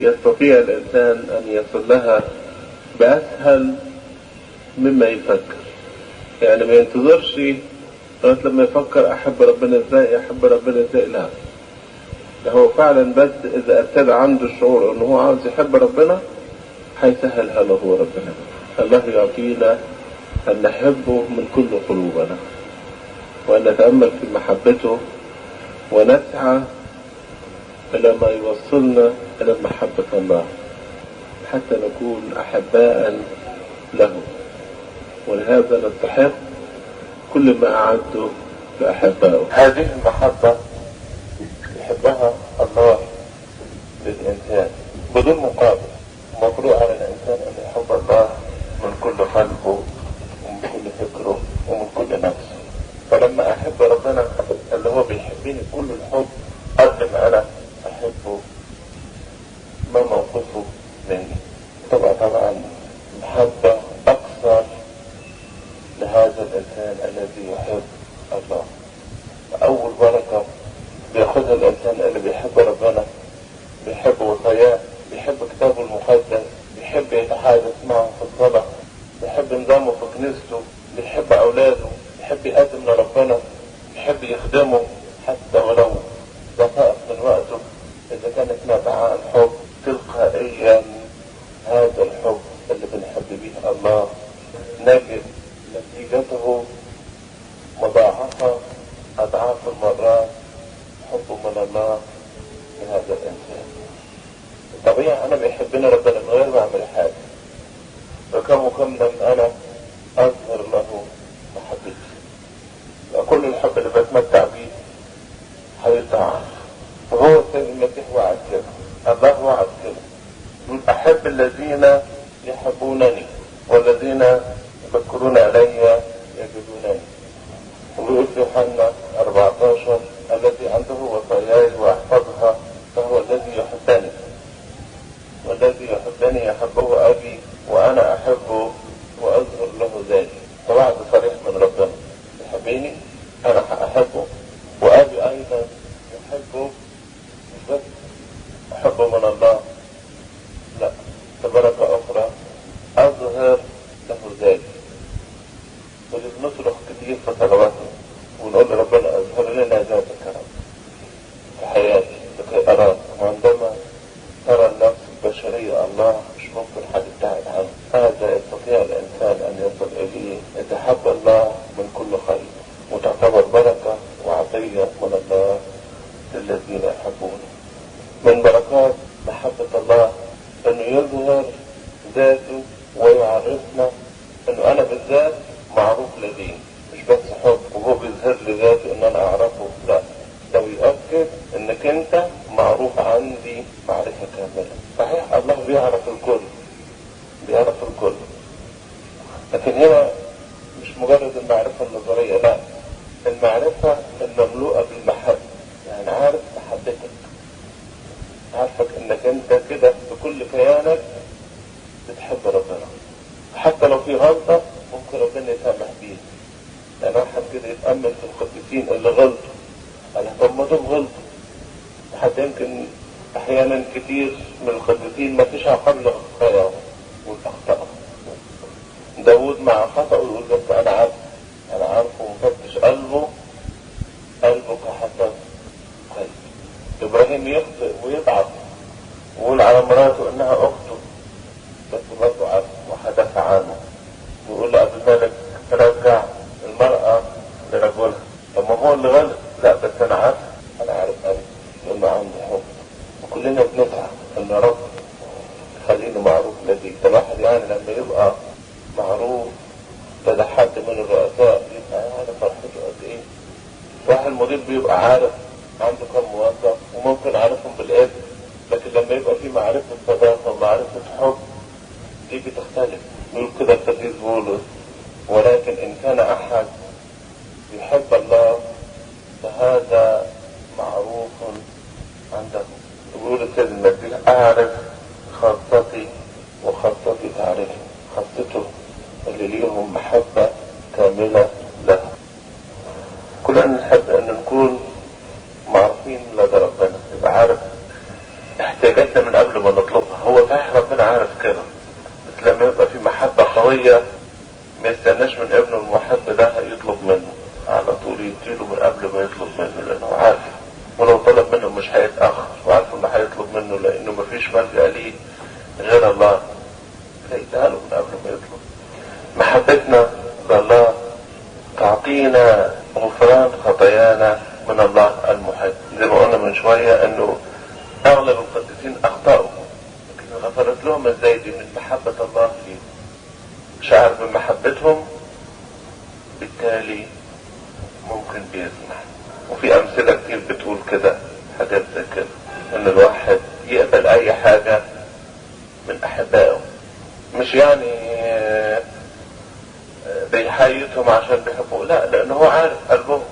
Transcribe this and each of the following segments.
يستطيع الإنسان أن يصل لها بأسهل مما يفكر يعني ما ينتظرش لغاية لما يفكر أحب ربنا إزاي أحب ربنا إزاي لا ده هو فعلا بس إذا ابتدى عنده الشعور إنه هو عاوز يحب ربنا هيسهلها له ربنا الله يعطينا أن نحبه من كل قلوبنا وأن نتأمل في محبته ونسعى إلى ما يوصلنا إلى محبة الله حتى نكون أحباء له ولهذا نستحق كل ما أعده لأحبائه هذه المحبة يحبها الله للإنسان بدون مقابل مفروض على الإنسان أن يحب الله من كل قلبه ومن كل فكره ومن كل نفسه فلما أحب ربنا اللي هو بيحبني كل الحب قد ما أنا أحبه ما موقفه مني طبعا طبعا محبة أكثر لهذا الإنسان الذي يحب الله أول بركة بياخدها الإنسان اللي بيحب ربنا بيحب وصاياه بيحب كتابه المقدس بيحب يتحدث معه في الصلاة بيحب نظامه في كنيسته بيحب أولاده بيحب يقدم لربنا بيحب يخدمه حتى ولو دقائق من وقته إذا كانت نابعة عن حب تلقائيا هذا الحب اللي بنحب به الله نجد نتيجته مضاعفة أضعاف المرات حب من الله لهذا الإنسان طبيعي أنا بيحبني ربنا من غير ما أعمل حاجة فكم وكم لم أنا أظهر له محبتي كل الحب اللي بتمتع بيه هيضاعف وهو السيد المسيح وعد كده الله وعد كده يقول أحب الذين يحبونني والذين يذكرون علي يجدونني ويقول في يوحنا 14 الذي عنده وصاياي واحفظها فهو الذي يحبني والذي يحبني يحبه ابي وانا احبه واظهر له ذلك فوعد صريح من ربنا يحبني انا احبه وابي ايضا يحبه مش بس احبه من الله لا ببركه اخرى اظهر له ذلك ونصرخ كتير في صلواتنا ونقول لربنا اظهر لنا ذاتك يا رب في حياتي لكي اراك وعندما ترى النفس البشرية الله مش ممكن حد يبتعد عنه هذا يستطيع الانسان ان يصل اليه يتحب الله من كل خير وتعتبر بركة وعطية من الله للذين يحبونه من بركات محبة الله انه يظهر ذاته ويعرفنا انه انا بالذات معروف لديه مش بس حب وهو بيظهر لي ذاته ان انا اعرفه لا ده بيؤكد انك انت معروف عندي معرفة كاملة صحيح الله بيعرف الكل بيعرف الكل لكن هنا مش مجرد المعرفة النظرية لا المعرفة المملوءة بالمحبة يعني عارف محبتك عارفك انك انت كده بكل كيانك بتحب ربنا حتى لو في غلطة ممكن ربنا يسامح بيها يعني واحد كده يتأمل في القديسين اللي غلطوا أنا طب ما دول غلطوا حتى يمكن أحيانا كتير من القديسين ما فيش عقاب لخطاياهم والأخطاء داود مع خطأه يقول بس أنا عارف أنا عارفه ومفتش قلبه قلبك حسب قلبي إبراهيم يخطئ ويضعف ويقول على مراته إنها أخته بس برضه عارف وحدث عنه ويقول لأبو مالك رجع المرأة لرجلها طب ما هو اللي غلط لا بس أنا عارف أنا عارف قلبي لأنه عندي حب وكلنا بنسعى إن يا رب خليني معروف لديك ده الواحد يعني لما يبقى معروف لدى حد من الرؤساء يبقى يعني فرحته قد إيه واحد مدير بيبقى عارف عنده كم موظف وممكن عارفهم بالاسم لكن لما يبقى في معرفة صداقة ومعرفة حب دي بتختلف نقول كده القديس بولس ولكن إن كان أحد يحب الله فهذا معروف عنده يقول السيد المسيح أعرف خاصتي وخاصتي تعرفني خاصته اللي ليهم محبة كاملة له كلنا نحب أن نكون معروفين لدى ربنا يبقى عارف احتياجاتنا من قبل ما نطلب تفكيره بس لما يبقى في محبة قوية ما يستناش من ابنه المحب ده يطلب منه على طول يديله من قبل ما يطلب منه لانه عارف ولو طلب منه مش هيتأخر وعارف انه هيطلب منه لانه مفيش ملجأ ليه غير الله فيديها له من قبل ما يطلب محبتنا لله تعطينا غفران خطايانا من الله المحب زي ما قلنا من شوية انه اغلب القديسين اخطأوا لكن غفرت لهم ازاي دي من محبة الله فيهم شعر بمحبتهم بالتالي ممكن بيسمح وفي امثلة كتير بتقول كده حاجات زي كده ان الواحد يقبل اي حاجة من احبائه مش يعني بيحيتهم عشان بيحبوه لا لان هو عارف قلبهم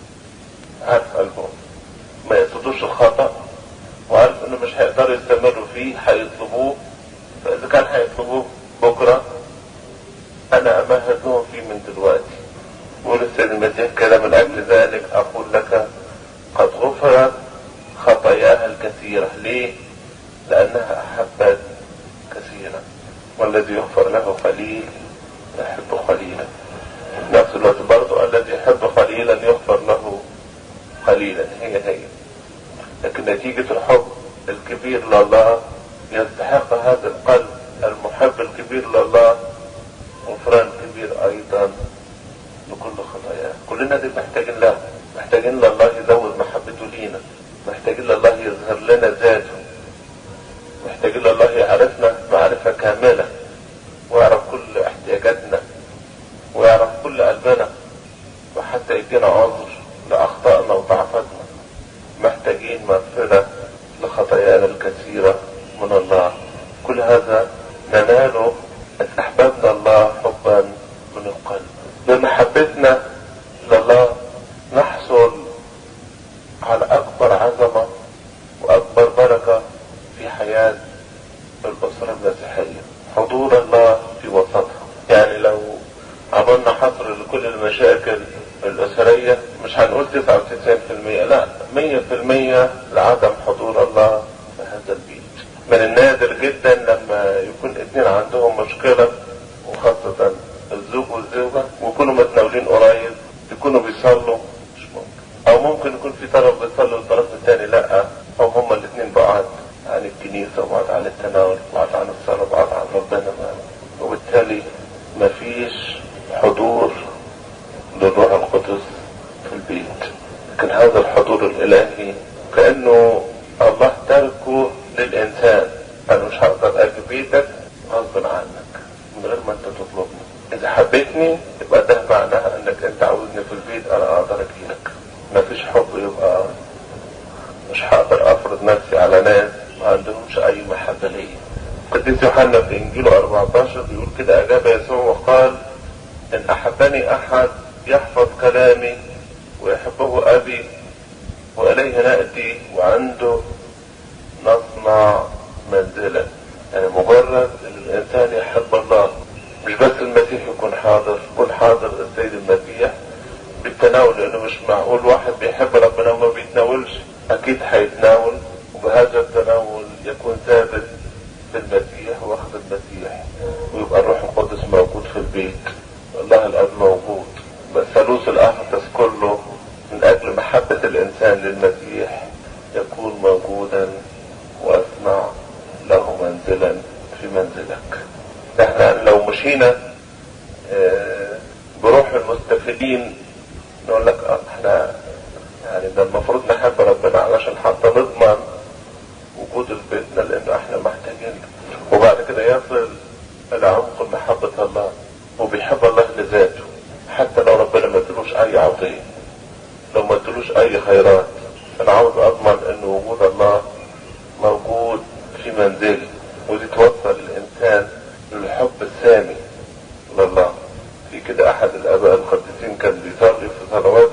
عارف قلبهم ما يقصدوش الخطأ وعارف انه مش هيقدروا يستمروا فيه هيطلبوه فاذا كان هيطلبوه بكرة انا امهد لهم فيه من دلوقتي يقول السيد المسيح كده من اجل ذلك اقول لك قد غفرت خطاياها الكثيرة ليه لانها احبت كثيرا والذي يغفر له قليل يحب قليلا في نفس الوقت برضو الذي يحب قليلا يغفر له قليلا هي هي لكن نتيجة الحب الكبير لله يستحق هذا القلب المحب الكبير لله غفران كبير ايضا لكل خطاياه كلنا دي محتاجين له محتاجين لله يزود محبته لينا محتاجين لله يظهر لنا ذاته محتاجين لله يعرفنا معرفة كاملة ويعرف كل احتياجاتنا ويعرف كل قلبنا وحتى يدينا عذر لأخطائنا وضعفاتنا محتاجين مغفرة لخطايانا الكثيرة من الله كل هذا نناله إن أحببنا الله حبا من القلب بمحبتنا لله نحصل على أكبر عظمة وأكبر بركة في حياة الأسرة المسيحية حضور الله في وسطها يعني لو عملنا حصر لكل المشاكل الأسرية مش هنقول 99% لا 100% لعدم حضور الله في هذا البيت من النادر جدا لما يكون اتنين عندهم مشكلة وخاصة الزوج والزوجة ويكونوا متناولين قريب يكونوا بيصلوا مش ممكن او ممكن يكون في طرف بيصلي والطرف الثاني لا او هما الاثنين بعاد عن الكنيسة وبعد عن التناول وبعد عن الصلاة وبعد عن ربنا وبالتالي مفيش حضور للروح القدس في البيت لكن هذا الحضور الالهي كأنه الله تركه للانسان انا مش هقدر اجي بيتك غصب عنك من غير ما انت تطلبني اذا حبيتني يبقى ده معناها انك انت عاوزني في البيت انا اقدر اجيلك مفيش حب يبقى مش هقدر افرض نفسي على ناس ما عندهمش اي محبة ليا قديس يوحنا في انجيله 14 بيقول كده اجاب يسوع وقال ان احبني احد يحفظ كلامي ويحبه ابي واليه ناتي وعنده نصنع منزلا يعني مجرد ان الانسان يحب الله مش بس المسيح يكون حاضر يكون حاضر السيد المسيح بالتناول لانه مش معقول واحد بيحب ربنا وما بيتناولش اكيد هيتناول وبهذا التناول يكون ثابت بالمسيح واخد المسيح ويبقى الروح القدس موجود في البيت الله الاب موجود بس ثالوث الاقدس كله من اجل محبة الانسان للمسيح يكون موجودا واصنع له منزلا في منزلك احنا لو مشينا اه بروح المستفيدين نقول لك اه احنا يعني ده المفروض نحب ربنا علشان حتى نضمن وجود بيتنا لانه احنا محتاجين وبعد كده يصل الى عمق محبة الله وبيحب الله لذاته حتى لو ربنا ما ادلوش اي عطية لو ما ادلوش اي خيرات انا عاوز اضمن ان وجود الله موجود في منزلي ودي توصل الانسان للحب السامي لله في كده احد الاباء القديسين كان بيصلي في صلوات